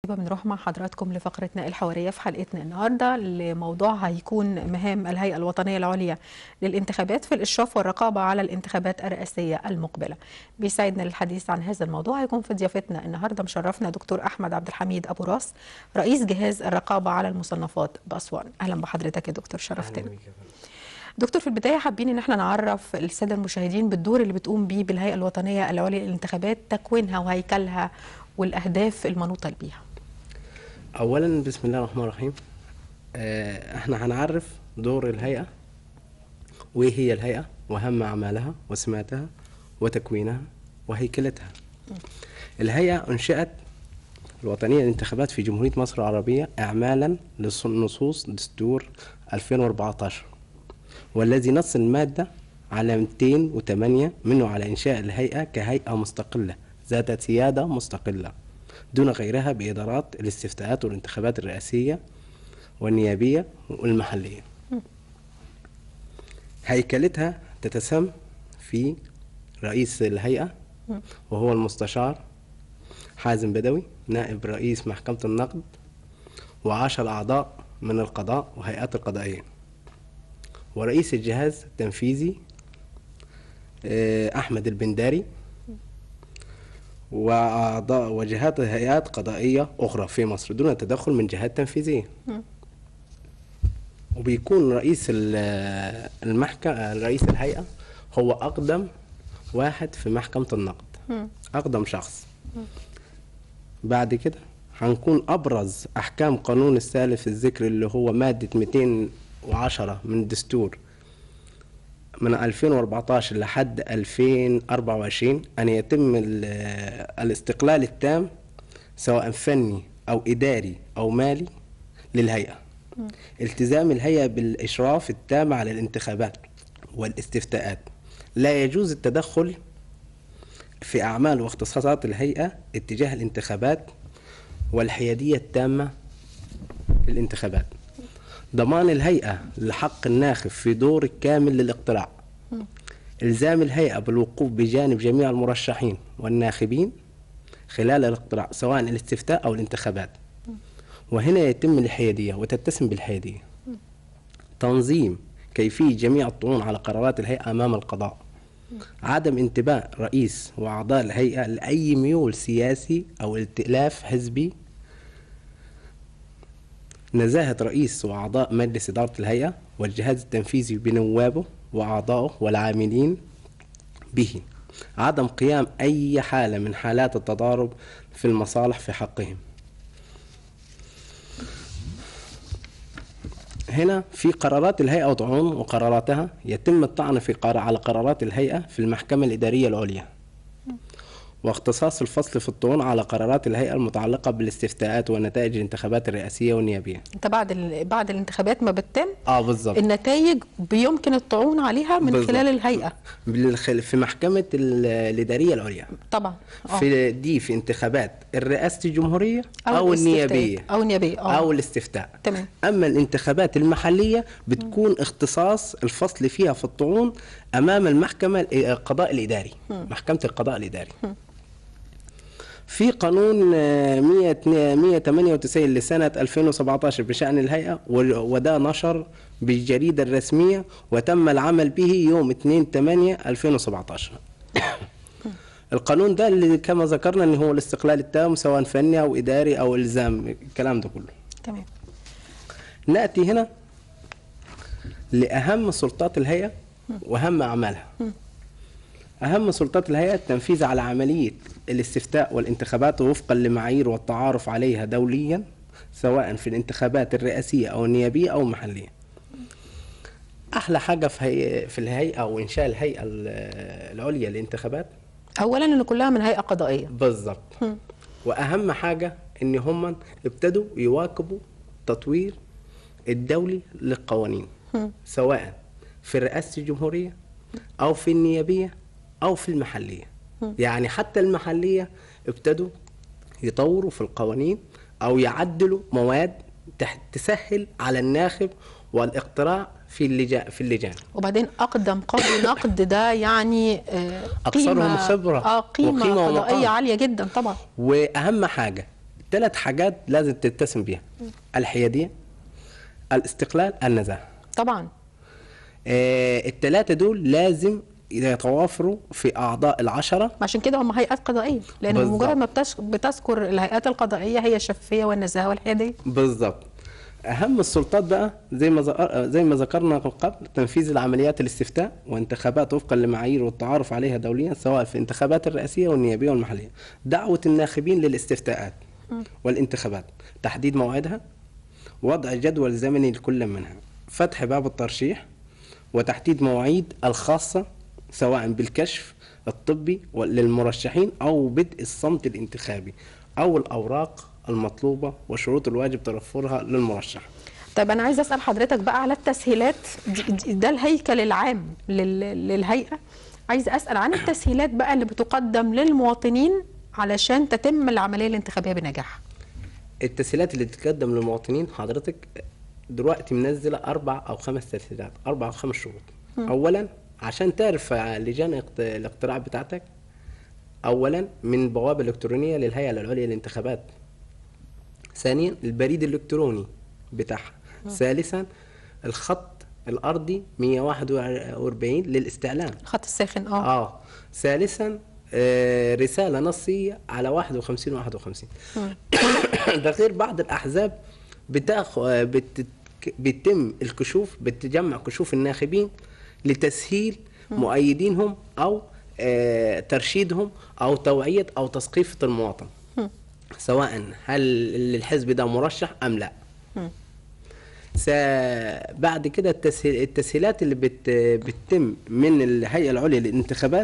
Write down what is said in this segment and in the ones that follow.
كده بنروح مع حضراتكم لفقرتنا الحوارية في حلقتنا النهاردة لموضوع هيكون مهام الهيئة الوطنية العليا للانتخابات في الإشراف والرقابة على الانتخابات الرئاسية المقبلة بيسعدنا للحديث عن هذا الموضوع هيكون في ضيافتنا النهاردة مشرفنا دكتور أحمد عبد الحميد أبو راس رئيس جهاز الرقابة على المصنفات بأسوان أهلا بحضرتك يا دكتور شرفتنا دكتور في البداية حابين ان احنا نعرف السادة المشاهدين بالدور اللي بتقوم بيه بالهيئة الوطنية العليا للانتخابات تكوينها وهيكلها والاهداف المنوطة بيها. اولا بسم الله الرحمن الرحيم آه، احنا هنعرف دور الهيئة وايه هي الهيئة واهم اعمالها وسماتها وتكوينها وهيكلتها. الهيئة انشئت الوطنية للانتخابات في جمهورية مصر العربية اعمالا لنصوص دستور 2014 والذي نص المادة على 208 منه على إنشاء الهيئة كهيئة مستقلة ذات سيادة مستقلة دون غيرها بإدارات الاستفتاءات والانتخابات الرئاسية والنيابية والمحلية هيكلتها تتسم في رئيس الهيئة وهو المستشار حازم بدوي نائب رئيس محكمة النقد وعشر أعضاء من القضاء وهيئات القضائية ورئيس الجهاز التنفيذي أحمد البنداري وأعضاء وجهات هيئات قضائية أخرى في مصر دون تدخل من جهات تنفيذية وبيكون رئيس المحكمة رئيس الهيئة هو أقدم واحد في محكمة النقد أقدم شخص بعد كده هنكون أبرز أحكام قانون السالف الذكر اللي هو مادة 210 من الدستور من 2014 لحد 2024 أن يتم الاستقلال التام سواء فني أو إداري أو مالي للهيئة م. التزام الهيئة بالإشراف التام على الانتخابات والاستفتاءات لا يجوز التدخل في أعمال واختصاصات الهيئة اتجاه الانتخابات والحيادية التامة للانتخابات ضمان الهيئة لحق الناخب في دور كامل للاقتراع إلزام الهيئة بالوقوف بجانب جميع المرشحين والناخبين خلال الاقتراع سواء الاستفتاء أو الانتخابات وهنا يتم الحيادية وتتسم بالحيادية تنظيم كيفية جميع الطعون على قرارات الهيئة أمام القضاء عدم انتباه رئيس وأعضاء الهيئة لأي ميول سياسي أو ائتلاف حزبي نزاهة رئيس وأعضاء مجلس إدارة الهيئة والجهاز التنفيذي بنوابه وأعضائه والعاملين به عدم قيام أي حالة من حالات التضارب في المصالح في حقهم هنا في قرارات الهيئة وطعون وقراراتها يتم الطعن في قرار على قرارات الهيئة في المحكمة الإدارية العليا واختصاص الفصل في الطعون على قرارات الهيئة المتعلقة بالاستفتاءات ونتائج الانتخابات الرئاسية والنيابية. انت بعد ال... بعد الانتخابات ما بتتم اه بالظبط النتائج بيمكن الطعون عليها من بالزبط. خلال الهيئة. بالخل... في محكمة الإدارية العليا. طبعا أوه. في دي في انتخابات الرئاسة الجمهورية أو, أو النيابية أو النيابية أوه. أو الاستفتاء. تمام. أما الانتخابات المحلية بتكون م. اختصاص الفصل فيها في الطعون أمام المحكمة القضاء الإداري. م. محكمة القضاء الإداري. م. في قانون 198 لسنة 2017 بشأن الهيئة وده نشر بالجريدة الرسمية وتم العمل به يوم 2 8 2017 القانون ده اللي كما ذكرنا ان هو الاستقلال التام سواء فني او اداري او الزام الكلام ده كله تمام ناتي هنا لاهم سلطات الهيئه واهم اعمالها أهم سلطات الهيئة التنفيذ على عملية الاستفتاء والانتخابات وفقا لمعايير والتعارف عليها دوليا سواء في الانتخابات الرئاسية أو النيابية أو المحلية أحلى حاجة في, هي... في الهيئة أو إنشاء الهيئة العليا للانتخابات أولا إن كلها من هيئة قضائية بالظبط وأهم حاجة إن هم ابتدوا يواكبوا تطوير الدولي للقوانين سواء في رئاسة الجمهورية أو في النيابية أو في المحلية يعني حتى المحلية ابتدوا يطوروا في القوانين أو يعدلوا مواد تسهل على الناخب والاقتراع في اللجان في اللجان وبعدين اقدم قاضي نقد ده يعني آه اكثرهم خبره اه قيمه قضائيه عاليه جدا طبعا واهم حاجه ثلاث حاجات لازم تتسم بيها الحياديه الاستقلال النزاهه طبعا آه الثلاثه دول لازم يتوافروا في اعضاء العشره عشان كده هم هيئات قضائيه لان بالظبط. بمجرد ما بتش- بتذكر الهيئات القضائيه هي الشفافيه والنزاهه والحياديه بالظبط اهم السلطات بقى زي ما ذكر- زي ما ذكرنا قبل تنفيذ العمليات الاستفتاء وانتخابات وفقا لمعايير والتعارف عليها دوليا سواء في الانتخابات الرئاسيه والنيابيه والمحليه دعوه الناخبين للاستفتاءات والانتخابات تحديد موعدها وضع جدول زمني لكل منها فتح باب الترشيح وتحديد مواعيد الخاصه سواء بالكشف الطبي للمرشحين او بدء الصمت الانتخابي او الاوراق المطلوبه وشروط الواجب توفرها للمرشح طيب انا عايزه اسال حضرتك بقى على التسهيلات دي- دي- ده الهيكل العام لل- للهيئه عايزه اسال عن التسهيلات بقى اللي بتقدم للمواطنين علشان تتم العمليه الانتخابيه بنجاح التسهيلات اللي بتقدم للمواطنين حضرتك دلوقتي منزله اربع او خمس تسهيلات اربع او خمس شروط اولا عشان تعرف لجان اقت- الاقتراع بتاعتك اولا من البوابه الالكترونيه للهيئه العليا للانتخابات ثانيا البريد الالكتروني بتاعها ثالثا الخط الارضي 141 للاستعلام الخط الساخن اه اه ثالثا آه، رسالة نصية على 51 51 ده غير بعض الأحزاب بتاخ آه، بت... بيتم الكشوف بتجمع كشوف الناخبين لتسهيل مؤيدينهم أو آه، ترشيدهم أو توعية أو تثقيف المواطن سواء هل الحزب ده مرشح أم لا س... بعد كده التسهيل... التسهيلات اللي بت... بتتم من الهيئة العليا للانتخابات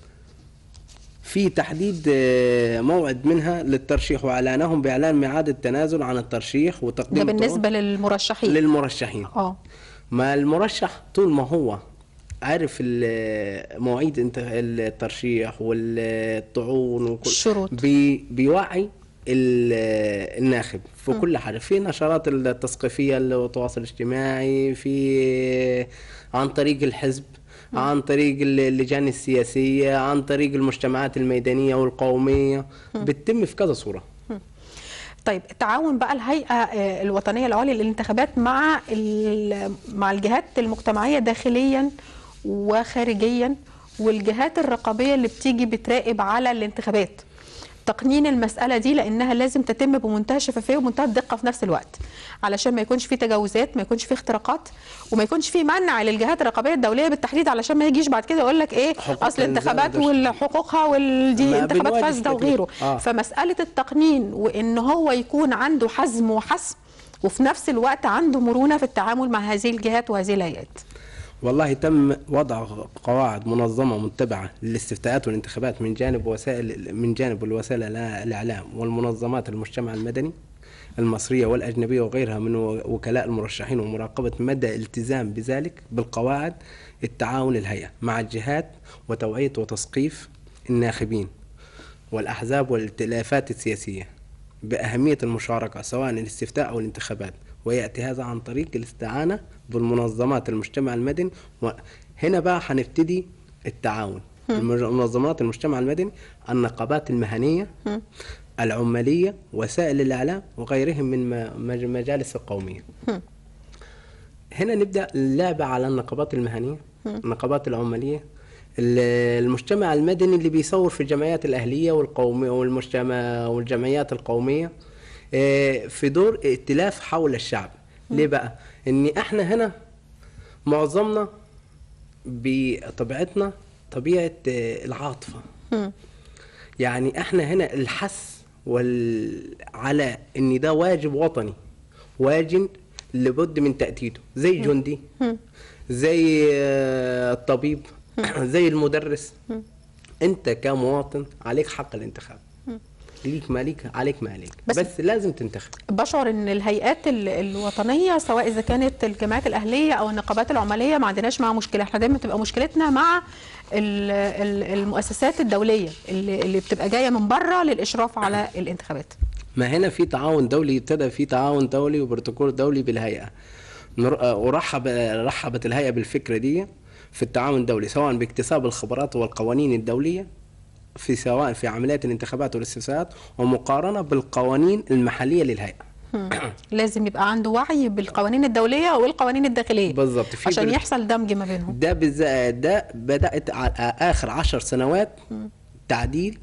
في تحديد آه، موعد منها للترشيح واعلانهم باعلان ميعاد التنازل عن الترشيح ده وتقديم بالنسبه الطرق للمرشحين للمرشحين اه ما المرشح طول ما هو عارف ال- مواعيد انت- الترشيح والطعون وكل الشروط. بي بيوعي ال- الناخب في كل حاجه في نشرات التثقيفيه التواصل الاجتماعي في عن طريق الحزب عن طريق ال- اللجان السياسيه عن طريق المجتمعات الميدانيه والقوميه بتتم في كذا صوره طيب تعاون بقى الهيئه آه، الوطنيه العليا للانتخابات مع ال- مع الجهات المجتمعيه داخليا وخارجيا والجهات الرقابيه اللي بتيجي بتراقب على الانتخابات تقنين المساله دي لانها لازم تتم بمنتهى الشفافيه ومنتهى الدقه في نفس الوقت علشان ما يكونش في تجاوزات ما يكونش في اختراقات وما يكونش في منع للجهات الرقابيه الدوليه بالتحديد علشان ما يجيش بعد كده يقول لك ايه حقوق اصل إنزال انتخابات وده- وحقوقها والدي ما انتخابات بنواجه فاسده كتير. وغيره آه. فمسألة التقنين وإن هو يكون عنده حزم وحسم وفي نفس الوقت عنده مرونة في التعامل مع هذه الجهات وهذه الهيئات والله تم وضع قواعد منظمة متبعة للاستفتاءات والانتخابات من جانب وسائل من جانب الوسائل الإعلا- الإعلام والمنظمات المجتمع المدني المصرية والأجنبية وغيرها من و- وكلاء المرشحين ومراقبة مدى الالتزام بذلك بالقواعد التعاون الهيئة مع الجهات وتوعية وتثقيف الناخبين والأحزاب والائتلافات السياسية بأهمية المشاركة سواء الاستفتاء أو الانتخابات ويأتي هذا عن طريق الاستعانة بالمنظمات المجتمع المدني وهنا بقى هنبتدي التعاون المج- منظمات المجتمع المدني النقابات المهنية العمالية وسائل الإعلام وغيرهم من م- مج- مجالس القومية هنا نبدأ اللعبة على النقابات المهنية النقابات العمالية ال- المجتمع المدني اللي بيصور في الجمعيات الأهلية والقومية والمجتمع والجمعيات القومية آه، في دور ائتلاف حول الشعب ليه بقى؟ إن إحنا هنا معظمنا بطبيعتنا طبيعة آه، العاطفة يعني احنا هنا الحث وال... على ان ده واجب وطني واجب لابد من تأتيته زي الجندي زي آه، الطبيب زي المدرس انت كمواطن عليك حق الانتخاب ليك ما ليك عليك ما عليك بس- بس, بس لازم تنتخب بشعر ان الهيئات ال- الوطنيه سواء اذا كانت الجمعيات الاهليه او النقابات العماليه ما عندناش معاها مشكله احنا دايما بتبقى مشكلتنا مع ال- ال- المؤسسات الدوليه اللي, اللي بتبقى جايه من بره للاشراف على الانتخابات ما هنا في تعاون دولي ابتدى في تعاون دولي وبروتوكول دولي بالهيئه نر- آه، ورحب رحبت الهيئه بالفكره دي في التعاون الدولي سواء باكتساب الخبرات والقوانين الدوليه في سواء في عمليات الانتخابات والاستفتاءات ومقارنة بالقوانين المحلية للهيئة لازم يبقى عنده وعي بالقوانين الدوليه والقوانين الداخليه بالظبط في عشان بال- يحصل دمج ما بينهم ده بالذات ده بدأت على آخر عشر سنوات تعديل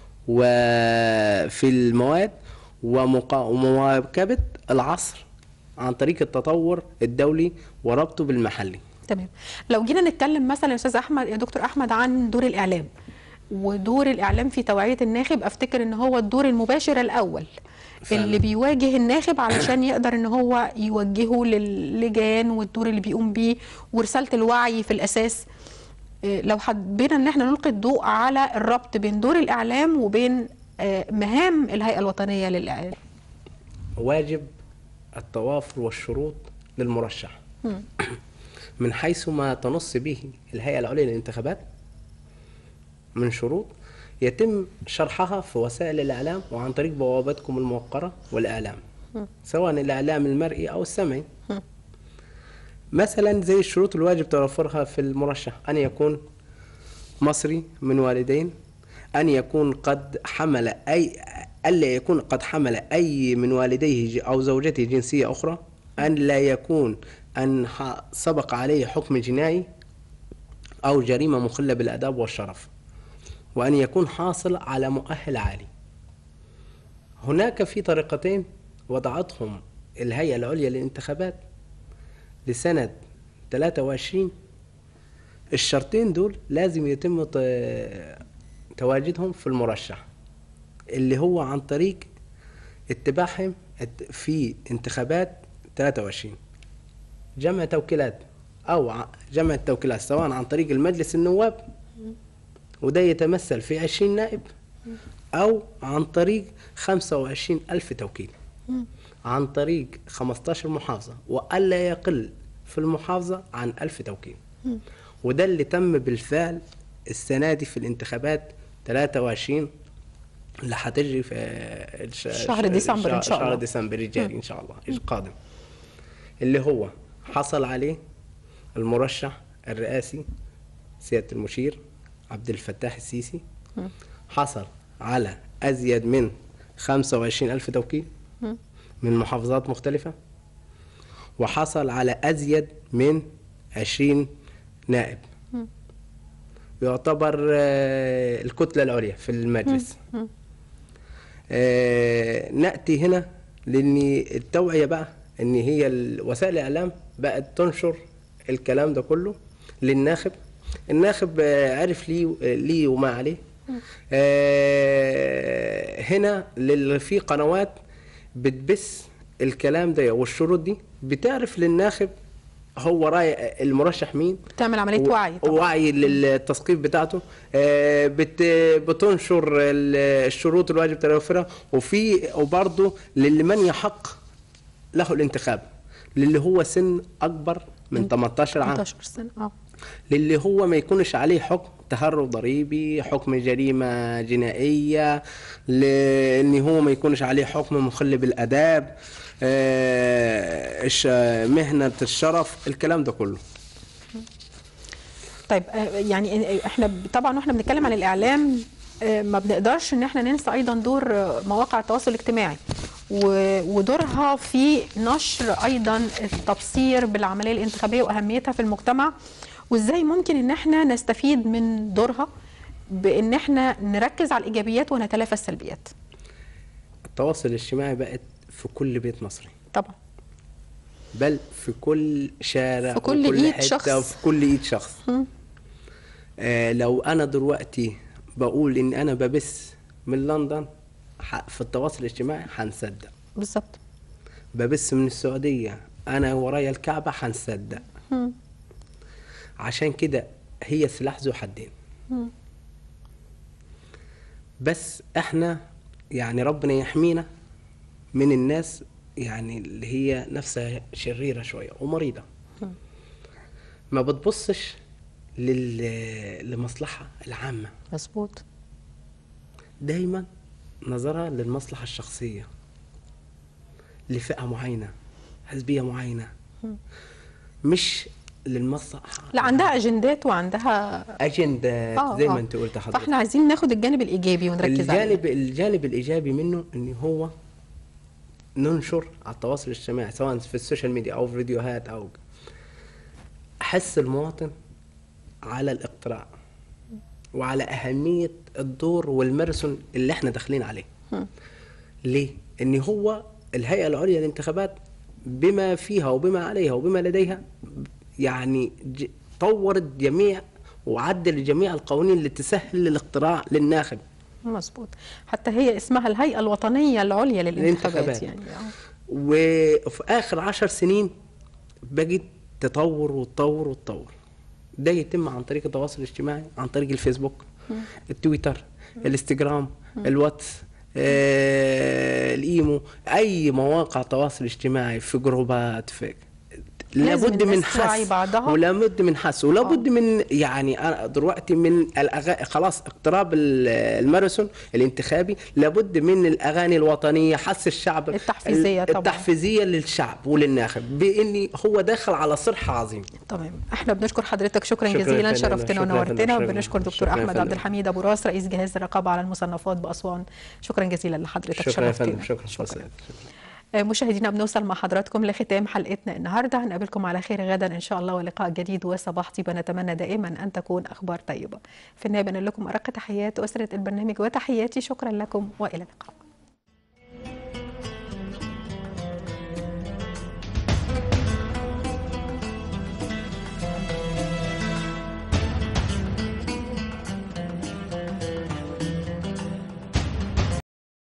وفي المواد ومقا- ومواكبة العصر عن طريق التطور الدولي وربطه بالمحلي تمام لو جينا نتكلم مثلا يا استاذ احمد يا دكتور احمد عن دور الاعلام ودور الاعلام في توعيه الناخب افتكر ان هو الدور المباشر الاول فعلا. اللي بيواجه الناخب علشان يقدر ان هو يوجهه للجان والدور اللي بيقوم بيه ورساله الوعي في الاساس إيه، لو حبينا ان احنا نلقي الضوء على الربط بين دور الاعلام وبين آه، مهام الهيئه الوطنيه للاعلام واجب التوافر والشروط للمرشح من حيث ما تنص به الهيئة العليا للانتخابات من شروط يتم شرحها في وسائل الإعلام وعن طريق بوابتكم الموقرة والإعلام سواء الإعلام المرئي أو السمعي مثلا زي الشروط الواجب توفرها في المرشح أن يكون مصري من والدين أن يكون قد حمل أي ألا يكون قد حمل أي من والديه ج- أو زوجته جنسية أخرى أن لا يكون أن ح- سبق عليه حكم جنائي أو جريمة مخلة بالآداب والشرف وأن يكون حاصل على مؤهل عالي هناك في طريقتين وضعتهم الهيئة العليا للانتخابات لسنة 23 الشرطين دول لازم يتم ت- تواجدهم في المرشح اللي هو عن طريق اتباعهم ات- في انتخابات 23 جمع توكيلات او ع- جمع التوكيلات سواء عن طريق المجلس النواب وده يتمثل في 20 نائب او عن طريق 25 الف توكيل عن طريق 15 محافظة وألا يقل في المحافظة عن ألف توكيل وده اللي تم بالفعل السنة دي في الانتخابات 23 اللي هتجري في الش... شهر ديسمبر إن شاء شهر الله. ديسمبر الجاري إن شاء الله القادم اللي هو حصل عليه المرشح الرئاسي سيادة المشير عبد الفتاح السيسي حصل على أزيد من 25 ألف توكيل من محافظات مختلفة وحصل على أزيد من 20 نائب يعتبر آه، الكتلة العليا في المجلس آه، نأتي هنا لأن التوعية بقى إن هي ال- وسائل الإعلام بقت تنشر الكلام ده كله للناخب الناخب آه، عرف ليه ليه وما عليه آه، هنا لل- في قنوات بتبث الكلام ده والشروط دي بتعرف للناخب هو راي المرشح مين تعمل عمليه و- وعي طبعا وعي للتثقيف بتاعته آه، بت بتنشر ال- الشروط الواجب توفرها وفي وبرضه لمن يحق له الانتخاب للي هو سن اكبر من 18 عام 18 سنه اه للي هو ما يكونش عليه حكم تهرب ضريبي حكم جريمة جنائية لأن هو ما يكونش عليه حكم مخل بالآداب آه، الش- مهنة الشرف الكلام ده كله طيب آه، يعني احنا ب- طبعا واحنا بنتكلم عن الاعلام آه، ما بنقدرش ان احنا ننسى ايضا دور آه، مواقع التواصل الاجتماعي و- ودورها في نشر ايضا التبصير بالعمليه الانتخابيه واهميتها في المجتمع وازاي ممكن ان احنا نستفيد من دورها بان احنا نركز على الايجابيات ونتلافى السلبيات التواصل الاجتماعي بقت في كل بيت مصري طبعا بل في كل شارع في كل وكل إيد حتة شخص. وفي كل ايد شخص آه لو انا دلوقتي بقول ان انا ببث من لندن ح- في التواصل الاجتماعي هنصدق بالظبط ببث من السعودية أنا ورايا الكعبة هنصدق عشان كده هي سلاح ذو حدين بس احنا يعني ربنا يحمينا من الناس يعني اللي هي نفسها شريرة شوية ومريضة ما بتبصش لل... للمصلحة العامة مظبوط دايما نظرها للمصلحة الشخصية لفئة معينة حزبية معينة مش للمصلحه لا عندها اجندات وعندها اجندات آه، زي آه. ما انت قلت حضرتك فاحنا عايزين ناخد الجانب الايجابي ونركز عليه الجانب الجانب الايجابي منه ان هو ننشر على التواصل الاجتماعي سواء في السوشيال ميديا او في فيديوهات او حس المواطن على الاقتراع وعلى اهميه الدور والماراثون اللي احنا داخلين عليه ليه ان هو الهيئه العليا للانتخابات بما فيها وبما عليها وبما لديها يعني ج- طورت جميع وعدل جميع القوانين اللي تسهل الاقتراع للناخب مظبوط حتى هي اسمها الهيئه الوطنيه العليا للانتخابات للانتخابات. يعني آه. وفي اخر عشر سنين بقت تطور وتطور وتطور ده يتم عن طريق التواصل الاجتماعي عن طريق الفيسبوك التويتر الانستجرام الواتس آه، الايمو اي مواقع تواصل اجتماعي في جروبات في لازم لابد من الناس توعي حث بعضها. ولابد من حث ولابد من يعني انا دلوقتي من الأغا... خلاص اقتراب ال- الماراثون الانتخابي لابد من الاغاني الوطنيه حث الشعب التحفيزية طبعاً. التحفيزيه للشعب وللناخب باني هو داخل على صرح عظيم تمام احنا بنشكر حضرتك شكرا, شكراً جزيلا يا فندم. شرفتنا شكراً يا ونورتنا فندم. شكراً. وبنشكر دكتور شكراً يا احمد عبد فندم. الحميد ابو راس رئيس جهاز الرقابه على المصنفات باسوان شكرا جزيلا لحضرتك شكرا يا شرفتنا فندم شكرا شكرا آه، مشاهدينا بنوصل مع حضراتكم لختام حلقتنا النهارده هنقابلكم على خير غدا ان شاء الله ولقاء جديد وصباح طيبه نتمنى دائما ان تكون اخبار طيبه في النهايه بنقول لكم ارق تحيات اسره البرنامج وتحياتي شكرا لكم والى اللقاء